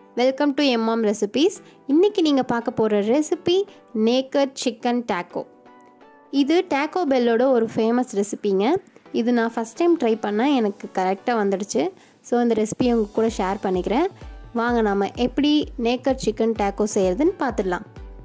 welcome to எம்மாம் recipes இன்றைக்கி நீங்கள் பார்க்க போகிற ரெசிபி நேக்கட் சிக்கன் டேக்கோ இது டேக்கோ பெல்லோட ஒரு ஃபேமஸ் ரெசிபிங்க இது நான் ஃபஸ்ட் டைம் ட்ரை பண்ணேன் எனக்கு கரெக்டாக வந்துடுச்சு ஸோ இந்த ரெசிபியை உங்கள் கூட ஷேர் பண்ணிக்கிறேன் வாங்க நாம் எப்படி நேக்கட் சிக்கன் டேக்கோ செய்கிறதுன்னு பார்த்துடலாம்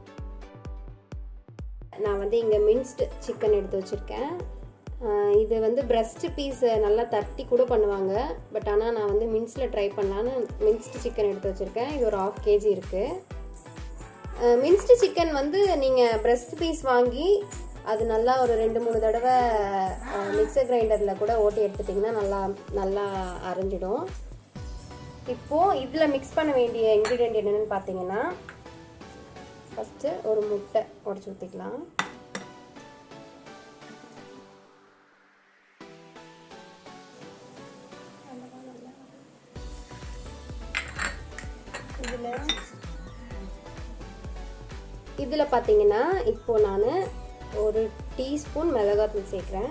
நான் வந்து இங்கே மின்ஸ்டு சிக்கன் எடுத்து வச்சுருக்கேன் இது வந்து பிரஸ்ட் பீஸ் நல்லா தட்டி கூட பண்ணுவாங்க பட் ஆனால் நான் வந்து மின்ஸில் ட்ரை பண்ணலான்னு மின்ஸ்டு சிக்கன் எடுத்து வச்சுருக்கேன் இது ஒரு ஆஃப் கேஜி இருக்குது மின்ஸ்டு சிக்கன் வந்து நீங்கள் பிரஸ்ட் பீஸ் வாங்கி அது நல்லா ஒரு ரெண்டு மூணு தடவை மிக்சர் கிரைண்டரில் கூட ஓட்டி எடுத்துட்டிங்கன்னா நல்லா நல்லா அரைஞ்சிடும் இப்போது இதில் மிக்ஸ் பண்ண வேண்டிய இன்க்ரீடியன்ட் என்னென்னு பார்த்தீங்கன்னா ஃபஸ்ட்டு ஒரு முட்டை உடச்சி ஊற்றிக்கலாம் இதில் இதில் பார்த்தீங்கன்னா இப்போ நான் ஒரு டீஸ்பூன் மிளகாத்தூள் சேர்க்குறேன்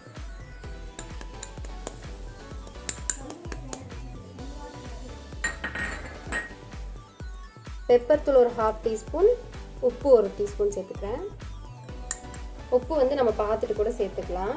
பெப்பர் தூள் ஒரு ஹாஃப் டீஸ்பூன் உப்பு ஒரு டீஸ்பூன் சேர்த்துக்கிறேன் உப்பு வந்து நம்ம பார்த்துட்டு கூட சேர்த்துக்கலாம்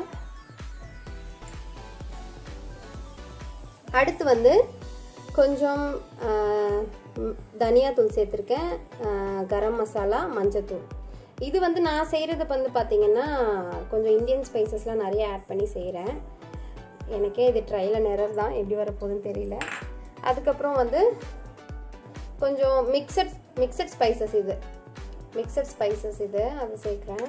அடுத்து வந்து கொஞ்சம் தனியாத்தூள் சேர்த்துருக்கேன் கரம் மசாலா மஞ்சத்தூள் இது வந்து நான் செய்கிறது வந்து பார்த்திங்கன்னா கொஞ்சம் இந்தியன் ஸ்பைசஸ்லாம் நிறைய ஆட் பண்ணி செய்கிறேன் எனக்கே இது ட்ரையல் நிறர் தான் எப்படி வரப்போகுதுன்னு தெரியல அதுக்கப்புறம் வந்து கொஞ்சம் மிக்சட் மிக்சட் ஸ்பைசஸ் இது மிக்சட் ஸ்பைசஸ் இது அது சேர்க்குறேன்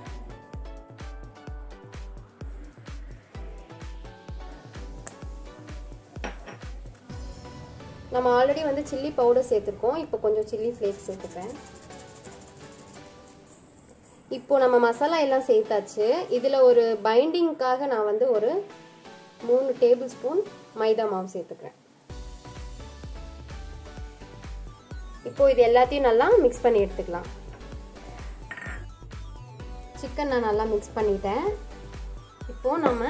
நம்ம ஆல்ரெடி வந்து சில்லி பவுடர் சேர்த்துருக்கோம் இப்போ கொஞ்சம் சில்லி ஃப்ளேக்ஸ் சேர்த்துப்பேன் இப்போ நம்ம மசாலா எல்லாம் சேர்த்தாச்சு இதில் ஒரு பைண்டிங்க்காக நான் வந்து ஒரு மூணு டேபிள் ஸ்பூன் மைதா மாவு சேர்த்துக்கிறேன் இப்போ இது எல்லாத்தையும் நல்லா மிக்ஸ் பண்ணி எடுத்துக்கலாம் சிக்கன் நான் நல்லா மிக்ஸ் பண்ணிட்டேன் இப்போ நம்ம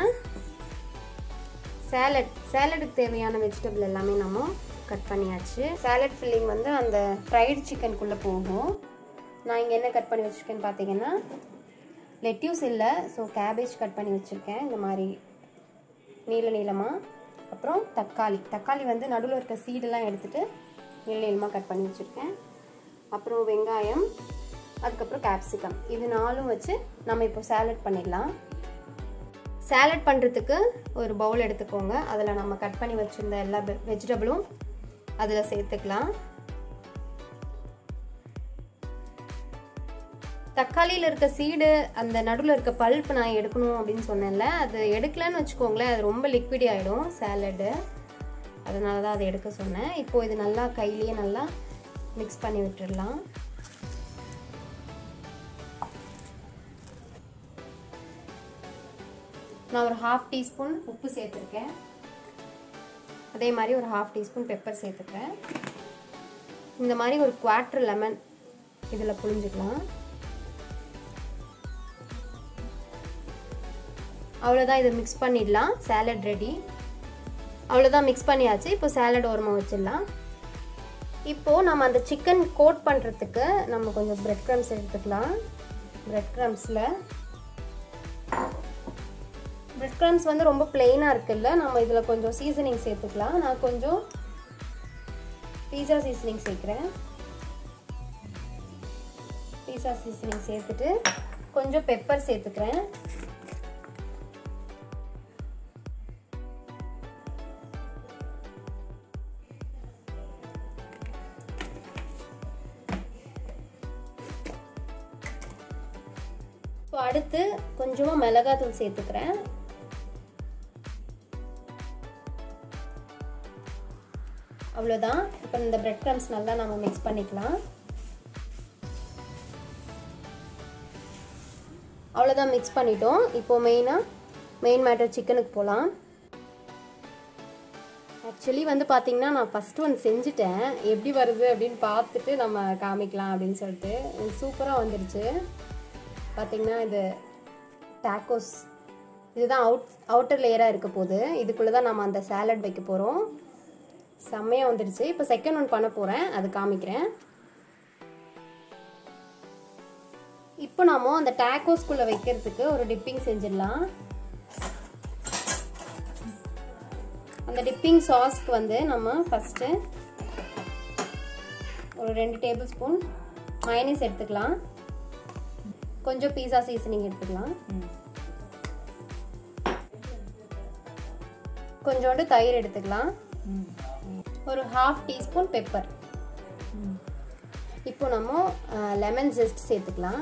சேலட் சேலடுக்கு தேவையான வெஜிடபிள் எல்லாமே நம்ம கட் பண்ணியாச்சு சேலட் ஃபில்லிங் வந்து அந்த ஃப்ரைடு சிக்கனுக்குள்ளே போகும் நான் இங்கே என்ன கட் பண்ணி வச்சுருக்கேன்னு பார்த்தீங்கன்னா லெட்யூஸ் இல்லை ஸோ கேபேஜ் கட் பண்ணி வச்சுருக்கேன் இந்த மாதிரி நீள நீளமாக அப்புறம் தக்காளி தக்காளி வந்து நடுவில் இருக்க சீடெல்லாம் எடுத்துகிட்டு நீள நீளமாக கட் பண்ணி வச்சுருக்கேன் அப்புறம் வெங்காயம் அதுக்கப்புறம் கேப்சிகம் இது நாலும் வச்சு நம்ம இப்போ சேலட் பண்ணிடலாம் சேலட் பண்ணுறதுக்கு ஒரு பவுல் எடுத்துக்கோங்க அதில் நம்ம கட் பண்ணி வச்சுருந்த எல்லா வெஜிடபிளும் அதில் சேர்த்துக்கலாம் தக்காளியில் இருக்க சீடு அந்த நடுவில் இருக்க பல்ப் நான் எடுக்கணும் அப்படின்னு சொன்னேன்ல அது எடுக்கலன்னு வச்சுக்கோங்களேன் அது ரொம்ப லிக்விடி ஆகிடும் சேலடு அதனால தான் அதை எடுக்க சொன்னேன் இப்போது இது நல்லா கையிலேயே நல்லா மிக்ஸ் பண்ணி விட்டுடலாம் நான் ஒரு ஹாஃப் டீஸ்பூன் உப்பு சேர்த்துருக்கேன் அதே மாதிரி ஒரு ஹாஃப் டீஸ்பூன் பெப்பர் சேர்த்துக்கிறேன் இந்த மாதிரி ஒரு குவாட்ரு லெமன் இதில் புழிஞ்சிக்கலாம் அவ்வளோதான் இதை மிக்ஸ் பண்ணிடலாம் சேலட் ரெடி அவ்வளோதான் மிக்ஸ் பண்ணியாச்சு இப்போ சேலட் ஓரமாக வச்சிடலாம் இப்போது நம்ம அந்த சிக்கன் கோட் பண்ணுறதுக்கு நம்ம கொஞ்சம் ப்ரெட் க்ரம்ஸ் எடுத்துக்கலாம் ப்ரெட் க்ரம்ஸில் பிரெட் க்ரம்ஸ் வந்து ரொம்ப பிளெயினாக இருக்குல்ல நம்ம இதில் கொஞ்சம் சீசனிங் சேர்த்துக்கலாம் நான் கொஞ்சம் பீஸா சீசனிங் சேர்க்குறேன் பீஸா சீசனிங் சேர்த்துட்டு கொஞ்சம் பெப்பர் சேர்த்துக்கிறேன் இப்போ அடுத்து கொஞ்சமாக மிளகாத்தூள் சேர்த்துக்கிறேன் அவ்வளோதான் இப்போ இந்த பிரெட் க்ரம்ஸ் நல்லா நம்ம மிக்ஸ் பண்ணிக்கலாம் அவ்வளோதான் மிக்ஸ் பண்ணிட்டோம் இப்போது மெயினாக மெயின் மேட்டர் சிக்கனுக்கு போகலாம் ஆக்சுவலி வந்து பார்த்தீங்கன்னா நான் ஃபஸ்ட்டு ஒன்று செஞ்சுட்டேன் எப்படி வருது அப்படின்னு பார்த்துட்டு நம்ம காமிக்கலாம் அப்படின்னு சொல்லிட்டு சூப்பராக வந்துடுச்சு பார்த்தீங்கன்னா இது டேக்கோஸ் இதுதான் அவுட் அவுட்டர் லேயராக இருக்க போகுது இதுக்குள்ளே தான் நம்ம அந்த சேலட் வைக்க போகிறோம் செம்மையாக வந்துடுச்சு இப்போ செகண்ட் ஒன் பண்ண போகிறேன் அது காமிக்கிறேன் இப்போ நாம அந்த டேக்கோஸ்குள்ளே வைக்கிறதுக்கு ஒரு டிப்பிங் செஞ்சிடலாம் அந்த டிப்பிங் சாஸ்க்கு வந்து நம்ம ஃபஸ்ட்டு ஒரு ரெண்டு டேபிள் ஸ்பூன் மயனீஸ் எடுத்துக்கலாம் கொஞ்சம் பீஸா சீசனிங் எடுத்துக்கலாம் கொஞ்சோண்டு தயிர் எடுத்துக்கலாம் ஒரு ஹாஃப் டீஸ்பூன் பெப்பர் இப்போ நம்ம லெமன் ஜெஸ்ட் சேர்த்துக்கலாம்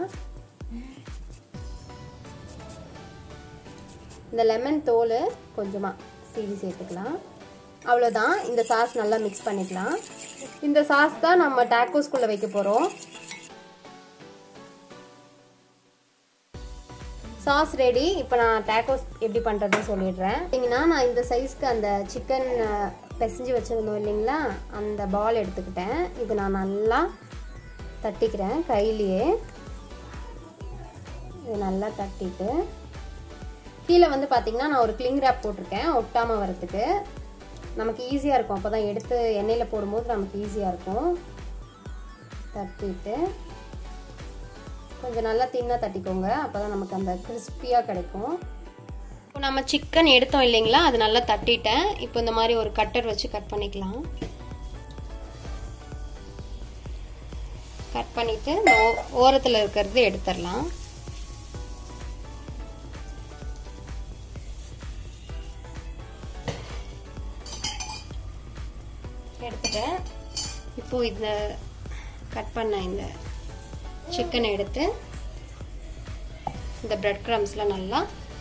இந்த லெமன் தோல் கொஞ்சமாக சீவி சேர்த்துக்கலாம் அவ்வளோதான் இந்த சாஸ் நல்லா மிக்ஸ் பண்ணிக்கலாம் இந்த சாஸ் தான் நம்ம டேக்கோஸ்குள்ளே வைக்க போகிறோம் சாஸ் ரெடி இப்போ நான் டேக்கோஸ் எப்படி பண்ணுறதுன்னு சொல்லிடுறேன் பார்த்தீங்கன்னா நான் இந்த சைஸ்க்கு அந்த சிக்கன் பிசைஞ்சு வச்சுருந்தோம் இல்லைங்களா அந்த பால் எடுத்துக்கிட்டேன் இது நான் நல்லா தட்டிக்கிறேன் கையிலேயே இது நல்லா தட்டிட்டு கீழே வந்து பார்த்தீங்கன்னா நான் ஒரு கிளிங் ரேப் போட்டிருக்கேன் ஒட்டாமல் வரத்துக்கு நமக்கு ஈஸியாக இருக்கும் அப்போ தான் எடுத்து எண்ணெயில் போடும்போது நமக்கு ஈஸியாக இருக்கும் தட்டிட்டு கொஞ்சம் நல்லா தின்னாக தட்டிக்கோங்க அப்போ தான் நமக்கு அந்த கிறிஸ்பியாக கிடைக்கும் இப்போ நம்ம சிக்கன் எடுத்தோம் இல்லைங்களா அது நல்லா தட்டிட்டேன் இப்போ இந்த மாதிரி ஒரு கட்டர் வச்சு கட் பண்ணிக்கலாம் கட் பண்ணிவிட்டு இந்த ஓரத்தில் இருக்கிறது எடுத்துடலாம் எடுத்துட்டேன் இப்போ இந்த கட் பண்ண இந்த சிக்கனை எடுத்து இந்த பிரெட் க்ரம்ஸில் நல்லா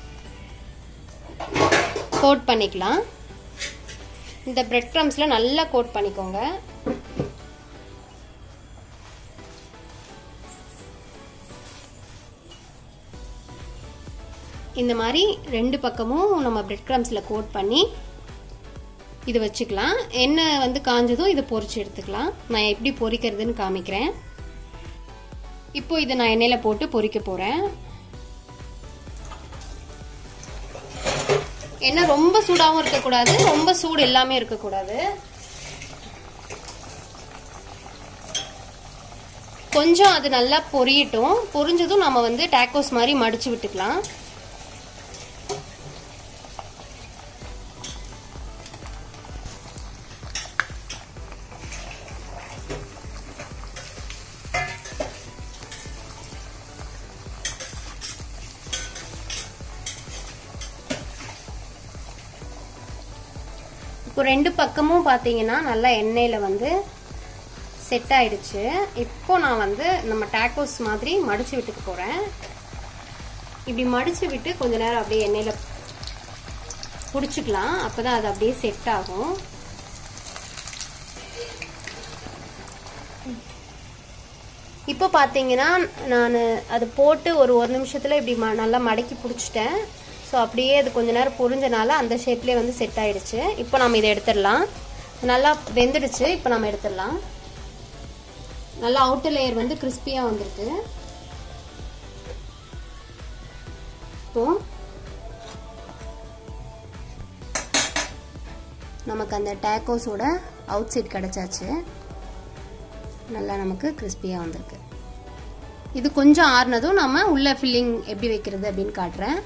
கோட் பண்ணிக்கலாம் இந்த பிரெட் க்ரம்ஸில் நல்லா கோட் பண்ணிக்கோங்க இந்த மாதிரி ரெண்டு பக்கமும் நம்ம பிரெட் க்ரம்ஸில் கோட் பண்ணி இது வச்சுக்கலாம் எண்ணெய் வந்து காஞ்சதும் இதை பொரிச்சு எடுத்துக்கலாம் நான் எப்படி பொரிக்கிறதுன்னு காமிக்கிறேன் இப்போ இதை நான் எண்ணெயில் போட்டு பொரிக்க போகிறேன் எண்ணெய் ரொம்ப சூடாகவும் இருக்கக்கூடாது ரொம்ப சூடு எல்லாமே இருக்கக்கூடாது கொஞ்சம் அது நல்லா பொரியட்டும் பொரிஞ்சதும் நம்ம வந்து டேக்கோஸ் மாதிரி மடிச்சு விட்டுக்கலாம் இப்போ ரெண்டு பக்கமும் பார்த்தீங்கன்னா நல்லா எண்ணெயில் வந்து செட் ஆயிடுச்சு இப்போ நான் வந்து நம்ம டேக்கோஸ் மாதிரி மடிச்சு விட்டுக்க போகிறேன் இப்படி மடிச்சு விட்டு கொஞ்ச நேரம் அப்படியே எண்ணெயில் பிடிச்சிக்கலாம் அப்போ தான் அது அப்படியே செட் ஆகும் இப்போ பார்த்தீங்கன்னா நான் அது போட்டு ஒரு ஒரு நிமிஷத்தில் இப்படி ம நல்லா மடக்கி பிடிச்சிட்டேன் ஸோ அப்படியே அது கொஞ்ச நேரம் பொரிஞ்சனால அந்த ஷேப்லேயே வந்து செட் ஆயிடுச்சு இப்போ நம்ம இதை எடுத்துடலாம் நல்லா வெந்துடுச்சு இப்போ நம்ம எடுத்துடலாம் நல்லா அவுட்டர் லேயர் வந்து கிறிஸ்பியாக வந்திருக்கு இப்போ நமக்கு அந்த டேக்கோஸோட அவுட் சைட் கிடச்சாச்சு நல்லா நமக்கு கிறிஸ்பியாக வந்திருக்கு இது கொஞ்சம் ஆறுனதும் நம்ம உள்ள ஃபில்லிங் எப்படி வைக்கிறது அப்படின்னு காட்டுறேன்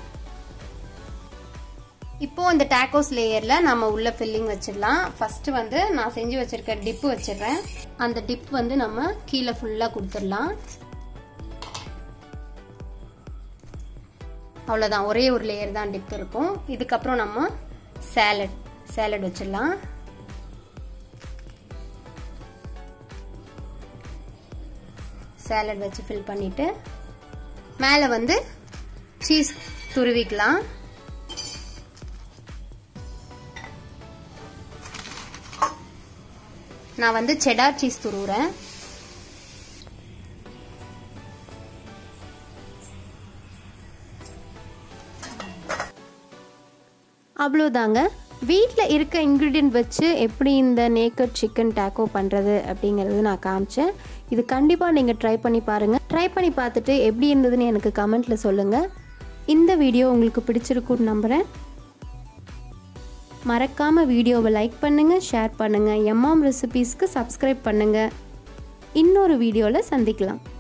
இப்போ இந்த டேக்கோஸ் லேயரில் நம்ம உள்ள ஃபில்லிங் வச்சிடலாம் ஃபஸ்ட்டு வந்து நான் செஞ்சு வச்சிருக்க டிப்பு வச்சிடுறேன் அந்த டிப் வந்து நம்ம கீழே ஃபுல்லாக கொடுத்துடலாம் அவ்வளோதான் ஒரே ஒரு லேயர் தான் டிப் இருக்கும் இதுக்கப்புறம் நம்ம சேலட் சேலட் வச்சிடலாம் சேலட் வச்சு ஃபில் பண்ணிவிட்டு மேலே வந்து சீஸ் துருவிக்கலாம் நான் வந்து செடார் சீஸ் துருவுறேன் அவ்வளோதாங்க வீட்டில் இருக்க இன்க்ரீடியன்ட் வச்சு எப்படி இந்த நேக்கட் சிக்கன் டேக்கோ பண்ணுறது அப்படிங்கிறது நான் காமிச்சேன் இது கண்டிப்பாக நீங்கள் ட்ரை பண்ணி பாருங்கள் ட்ரை பண்ணி பார்த்துட்டு எப்படி இருந்ததுன்னு எனக்கு கமெண்ட்டில் சொல்லுங்கள் இந்த வீடியோ உங்களுக்கு பிடிச்சிருக்குன்னு நம்புகிறேன் மறக்காமல் வீடியோவை லைக் பண்ணுங்கள் ஷேர் பண்ணுங்கள் எம்மாம் ரெசிபீஸ்க்கு சப்ஸ்கிரைப் பண்ணுங்கள் இன்னொரு வீடியோவில் சந்திக்கலாம்